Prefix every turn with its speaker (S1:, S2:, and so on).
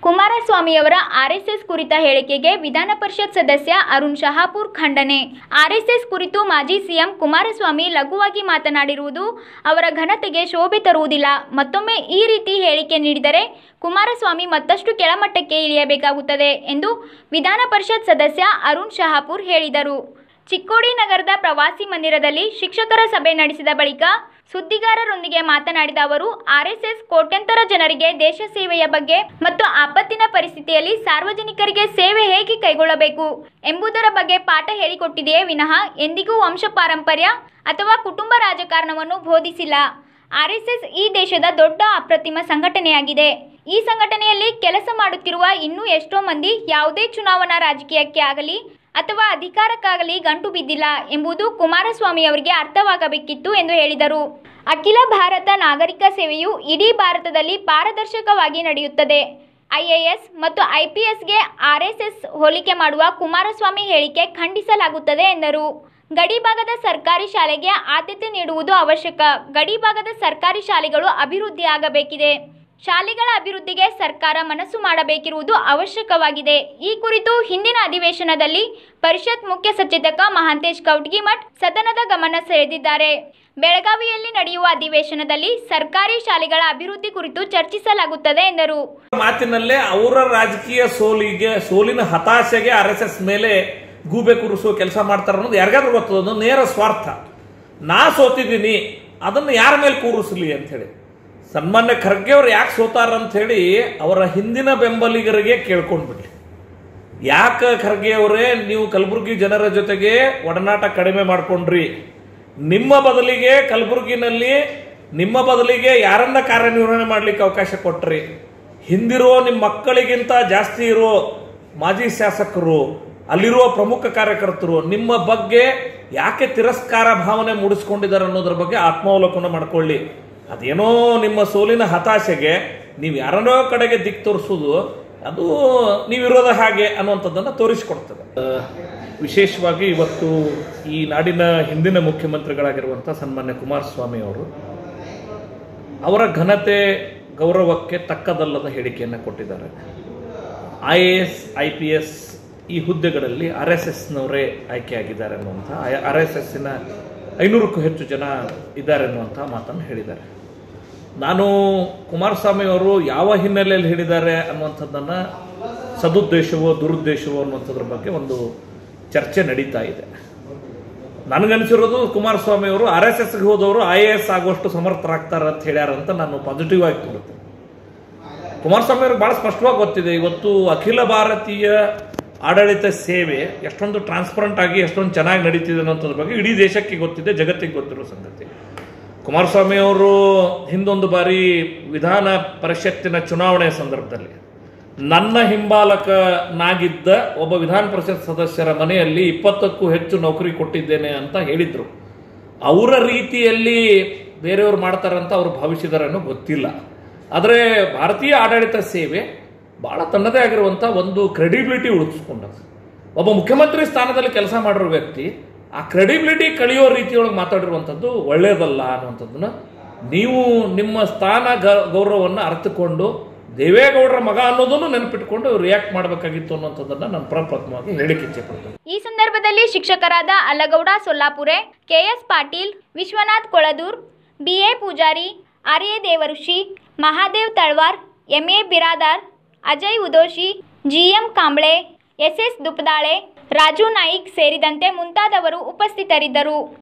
S1: ಕುಮಾರಸ್ವಾಮಿಯವರ RSS ಕುರಿತ ಹೇಳಿಕೆಗೆ ವಿಧಾನ ಪರಿಷತ್ ಸದಸ್ಯ ಅರುಣ್ ಶಹಾಪುರ್ ಖಂಡನೆ ಆರ್ಎಸ್ಎಸ್ ಕುರಿತು ಮಾಜಿ ಸಿಎಂ ಕುಮಾರಸ್ವಾಮಿ ಲಘುವಾಗಿ ಮಾತನಾಡಿರುವುದು ಅವರ ಘನತೆಗೆ ಶೋಭೆ ತರುವುದಿಲ್ಲ ಮತ್ತೊಮ್ಮೆ ಈ ರೀತಿ ಹೇಳಿಕೆ ನೀಡಿದರೆ ಕುಮಾರಸ್ವಾಮಿ ಮತ್ತಷ್ಟು ಕೆಳಮಟ್ಟಕ್ಕೆ ಇಳಿಯಬೇಕಾಗುತ್ತದೆ ಎಂದು ವಿಧಾನ ಪರಿಷತ್ ಸದಸ್ಯ ಅರುಣ್ ಶಹಾಪುರ್ ಹೇಳಿದರು ಚಿಕ್ಕೋಡಿ ನಗರದ ಪ್ರವಾಸಿ ಮಂದಿರದಲ್ಲಿ ಶಿಕ್ಷಕರ ಸಭೆ ನಡೆಸಿದ ಬಳಿಕ ಸುದ್ದಿಗಾರರೊಂದಿಗೆ ಮಾತನಾಡಿದ ಅವರು ಆರ್ಎಸ್ಎಸ್ ಕೋಟ್ಯಂತರ ಜನರಿಗೆ ದೇಶ ಸೇವೆಯ ಬಗ್ಗೆ ಮತ್ತು ಆಪತ್ತಿನ ಪರಿಸ್ಥಿತಿಯಲ್ಲಿ ಸಾರ್ವಜನಿಕರಿಗೆ ಸೇವೆ ಹೇಗೆ ಕೈಗೊಳ್ಳಬೇಕು ಎಂಬುದರ ಬಗ್ಗೆ ಪಾಠ ಹೇಳಿಕೊಟ್ಟಿದೆಯೇ ವಿನಃ ಎಂದಿಗೂ ವಂಶ ಪಾರಂಪರ್ಯ ಅಥವಾ ಕುಟುಂಬ ರಾಜಕಾರಣವನ್ನು ಬೋಧಿಸಿಲ್ಲ ಆರ್ಎಸ್ಎಸ್ ಈ ದೇಶದ ದೊಡ್ಡ ಅಪ್ರತಿಮ ಸಂಘಟನೆಯಾಗಿದೆ ಈ ಸಂಘಟನೆಯಲ್ಲಿ ಕೆಲಸ ಮಾಡುತ್ತಿರುವ ಇನ್ನೂ ಎಷ್ಟೋ ಮಂದಿ ಯಾವುದೇ ಚುನಾವಣಾ ರಾಜಕೀಯಕ್ಕೆ ಆಗಲಿ ಅಥವಾ ಅಧಿಕಾರಕ್ಕಾಗಲಿ ಗಂಟು ಬಿದ್ದಿಲ್ಲ ಎಂಬುದು ಕುಮಾರಸ್ವಾಮಿ ಅವರಿಗೆ ಅರ್ಥವಾಗಬೇಕಿತ್ತು ಎಂದು ಹೇಳಿದರು ಅಖಿಲ ಭಾರತ ನಾಗರಿಕ ಸೇವೆಯು ಇಡೀ ಭಾರತದಲ್ಲಿ ಪಾರದರ್ಶಕವಾಗಿ ನಡೆಯುತ್ತದೆ ಐಎಎಸ್ ಮತ್ತು ಐಪಿಎಸ್ಗೆ ಆರ್ಎಸ್ಎಸ್ ಹೋಲಿಕೆ ಮಾಡುವ ಕುಮಾರಸ್ವಾಮಿ ಹೇಳಿಕೆ ಖಂಡಿಸಲಾಗುತ್ತದೆ ಎಂದರು ಗಡಿಭಾಗದ ಸರ್ಕಾರಿ ಶಾಲೆಗೆ ಆದ್ಯತೆ ನೀಡುವುದು ಅವಶ್ಯಕ ಗಡಿಭಾಗದ ಸರ್ಕಾರಿ ಶಾಲೆಗಳು ಅಭಿವೃದ್ಧಿಯಾಗಬೇಕಿದೆ ಶಾಲೆಗಳ ಅಭಿವೃದ್ಧಿಗೆ ಸರ್ಕಾರ ಮನಸ್ಸು ಮಾಡಬೇಕಿರುವುದು ಅವಶ್ಯಕವಾಗಿದೆ ಈ ಕುರಿತು ಹಿಂದಿನ ಅಧಿವೇಶನದಲ್ಲಿ ಪರಿಷತ್ ಮುಖ್ಯ ಸಚೇತಕ ಮಹಾಂತೇಶ್ ಕೌಟ್ಗಿಮಠ್ ಸದನದ ಗಮನ ಸೆಳೆದಿದ್ದಾರೆ ಬೆಳಗಾವಿಯಲ್ಲಿ ನಡೆಯುವ ಅಧಿವೇಶನದಲ್ಲಿ ಸರ್ಕಾರಿ ಶಾಲೆಗಳ ಅಭಿವೃದ್ಧಿ ಕುರಿತು ಚರ್ಚಿಸಲಾಗುತ್ತದೆ ಎಂದರು
S2: ಮಾತಿನಲ್ಲೇ ಅವರ ರಾಜಕೀಯ ಸೋಲಿಗೆ ಸೋಲಿನ ಹತಾಶೆಗೆ ಆರ್ ಎಸ್ ಎಸ್ ಮೇಲೆ ಗೂಬೆ ಕೂರಿಸುವ ಕೆಲಸ ಮಾಡ್ತಾರೆ ಅನ್ನೋದು ಯಾರಿಗಾದ್ರೂ ಗೊತ್ತದ ಅದು ನೇರ ಸ್ವಾರ್ಥ ನಾ ಸೋತಿದ್ದೀನಿ ಅದನ್ನು ಯಾರ ಮೇಲೆ ಕೂರಿಸಲಿ ಅಂತ ಹೇಳಿ ಸನ್ಮಾನ್ಯ ಖರ್ಗೆ ಅವ್ರು ಯಾಕೆ ಸೋತಾರ ಅಂತ ಹೇಳಿ ಅವರ ಹಿಂದಿನ ಬೆಂಬಲಿಗರಿಗೆ ಕೇಳ್ಕೊಂಡ್ಬಿಡ್ಲಿ ಯಾಕೆ ಖರ್ಗೆ ಅವರೇ ನೀವು ಕಲಬುರಗಿ ಜನರ ಜೊತೆಗೆ ಒಡನಾಟ ಕಡಿಮೆ ಮಾಡ್ಕೊಂಡ್ರಿ ನಿಮ್ಮ ಬದಲಿಗೆ ಕಲಬುರಗಿನಲ್ಲಿ ನಿಮ್ಮ ಬದಲಿಗೆ ಯಾರನ್ನ ಕಾರ್ಯನಿರ್ವಹಣೆ ಮಾಡ್ಲಿಕ್ಕೆ ಅವಕಾಶ ಕೊಟ್ರಿ ಹಿಂದಿರೋ ನಿಮ್ಮ ಮಕ್ಕಳಿಗಿಂತ ಜಾಸ್ತಿ ಇರೋ ಮಾಜಿ ಶಾಸಕರು ಅಲ್ಲಿರುವ ಪ್ರಮುಖ ಕಾರ್ಯಕರ್ತರು ನಿಮ್ಮ ಬಗ್ಗೆ ಯಾಕೆ ತಿರಸ್ಕಾರ ಭಾವನೆ ಮೂಡಿಸ್ಕೊಂಡಿದ್ದಾರೆ ಅನ್ನೋದ್ರ ಬಗ್ಗೆ ಆತ್ಮಾವಲೋಕನ ಮಾಡ್ಕೊಳ್ಳಿ ಅದೇನೋ ನಿಮ್ಮ ಸೋಲಿನ ಹತಾಶೆಗೆ ನೀವು ಯಾರನ್ನೋ ಕಡೆಗೆ ದಿಕ್ಕು ತೋರಿಸೋದು ಅದು ನೀವಿರೋದ ಹಾಗೆ ಅನ್ನುವಂಥದ್ದನ್ನು ತೋರಿಸಿಕೊಡ್ತದೆ ಆ, ವಿಶೇಷವಾಗಿ ಇವತ್ತು ಈ ನಾಡಿನ ಹಿಂದಿನ ಮುಖ್ಯಮಂತ್ರಿಗಳಾಗಿರುವಂಥ ಸನ್ಮಾನ್ಯ ಕುಮಾರಸ್ವಾಮಿ ಅವರು ಅವರ ಘನತೆ ಗೌರವಕ್ಕೆ ತಕ್ಕದಲ್ಲದ ಹೇಳಿಕೆಯನ್ನು ಕೊಟ್ಟಿದ್ದಾರೆ I A S I P S ಈ ಹುದ್ದೆಗಳಲ್ಲಿ ಆರ್ ಎಸ್ ಎಸ್ನವರೇ ಆಯ್ಕೆಯಾಗಿದ್ದಾರೆ ಅನ್ನುವಂಥ ಆರ್ ಎಸ್ ಎಸ್ಸಿನ ಐನೂರಕ್ಕೂ ಹೆಚ್ಚು ಜನ ಇದ್ದಾರೆ ಅನ್ನುವಂಥ ಮಾತನ್ನು ಹೇಳಿದ್ದಾರೆ ನಾನು ಕುಮಾರಸ್ವಾಮಿ ಅವರು ಯಾವ ಹಿನ್ನೆಲೆಯಲ್ಲಿ ಹೇಳಿದ್ದಾರೆ ಅನ್ನುವಂಥದ್ದನ್ನು ಸದುದ್ದೇಶವೋ ದುರುದ್ದೇಶವೋ ಅನ್ನುವಂಥದ್ರ ಬಗ್ಗೆ ಒಂದು ಚರ್ಚೆ ನಡೀತಾ ಇದೆ ನನಗನ್ಸಿರೋದು ಕುಮಾರಸ್ವಾಮಿ ಅವರು ಆರ್ ಎಸ್ ಎಸ್ಗೆ ಹೋದವರು ಐ ಎ ಎಸ್ ಆಗುವಷ್ಟು ಸಮರ್ಥರಾಗ್ತಾರೆ ಅಂತ ಹೇಳ್ಯಾರ ಅಂತ ನಾನು ಪಾಸಿಟಿವ್ ಆಗಿ ತೋರುತ್ತೇನೆ ಕುಮಾರಸ್ವಾಮಿ ಅವ್ರಿಗೆ ಬಹಳ ಸ್ಪಷ್ಟವಾಗಿ ಗೊತ್ತಿದೆ ಇವತ್ತು ಅಖಿಲ ಭಾರತೀಯ ಆಡಳಿತ ಸೇವೆ ಎಷ್ಟೊಂದು ಟ್ರಾನ್ಸ್ಪರೆಂಟ್ ಆಗಿ ಎಷ್ಟೊಂದು ಚೆನ್ನಾಗಿ ನಡೀತಿದೆ ಅನ್ನೋದ್ರ ಬಗ್ಗೆ ಇಡೀ ದೇಶಕ್ಕೆ ಗೊತ್ತಿದೆ ಜಗತ್ತಿಗೆ ಗೊತ್ತಿರೋ ಸಂಗತಿ ಕುಮಾರಸ್ವಾಮಿ ಅವರು ಹಿಂದೊಂದು ಬಾರಿ ವಿಧಾನ ಪರಿಷತ್ತಿನ ಚುನಾವಣೆ ಸಂದರ್ಭದಲ್ಲಿ ನನ್ನ ಹಿಂಬಾಲಕನಾಗಿದ್ದ ಒಬ್ಬ ವಿಧಾನ ಪರಿಷತ್ ಸದಸ್ಯರ ಮನೆಯಲ್ಲಿ ಇಪ್ಪತ್ತಕ್ಕೂ ಹೆಚ್ಚು ನೌಕರಿ ಕೊಟ್ಟಿದ್ದೇನೆ ಅಂತ ಹೇಳಿದ್ರು ಅವರ ರೀತಿಯಲ್ಲಿ ಬೇರೆಯವರು ಮಾಡ್ತಾರಂತ ಅವರು ಭಾವಿಸಿದಾರೇನೋ ಗೊತ್ತಿಲ್ಲ ಆದರೆ ಭಾರತೀಯ ಆಡಳಿತ ಸೇವೆ ಬಹಳ ತನ್ನದೇ ಆಗಿರುವಂಥ ಒಂದು ಕ್ರೆಡಿಬಿಲಿಟಿ ಉಳಿಸ್ಕೊಂಡದ್ದು ಒಬ್ಬ ಮುಖ್ಯಮಂತ್ರಿ ಸ್ಥಾನದಲ್ಲಿ ಕೆಲಸ ಮಾಡಿರೋ ವ್ಯಕ್ತಿ ಆ ಕ್ರೆಡಿಬಿಲಿಟಿ ಕಳೆಯೋ ರೀತಿಯೊಳಗೆ ಮಾತಾಡಿರುವಂಥದ್ದು ಒಳ್ಳೆಯದಲ್ಲ ಅನ್ನುವಂಥದ್ದನ್ನ ನೀವು ನಿಮ್ಮ ಸ್ಥಾನ ಗ- ಗೌರವವನ್ನು ಅರ್ಥಕೊಂಡು ದೇವೇಗೌಡರ ಮಗ ಅನ್ನೋದನ್ನು ನೆನಪಿಟ್ಕೊಂಡು ರಿಯಾಕ್ಟ್ ಮಾಡಬೇಕಾಗಿತ್ತು ಅನ್ನುವಂಥದ್ದನ್ನ ನಾನು ಪ್ರಪ್ರಥಮವಾಗಿ ಹೇಳಿಕೆ ಇಚ್ಛೆ ಪಡ್ತೇನೆ
S1: ಈ ಸಂದರ್ಭದಲ್ಲಿ ಶಿಕ್ಷಕರಾದ Allagouda Sollapure KS Patil Vishwanath Koladur BA Pujari RA Devarishi Mahadev Talwar MA Biradar Ajay Udoshi GM Kamble SS Dupadale Raju Naik ಸೇರಿದಂತೆ ಮುಂತಾದವರು ಉಪಸ್ಥಿತರಿದ್ದರು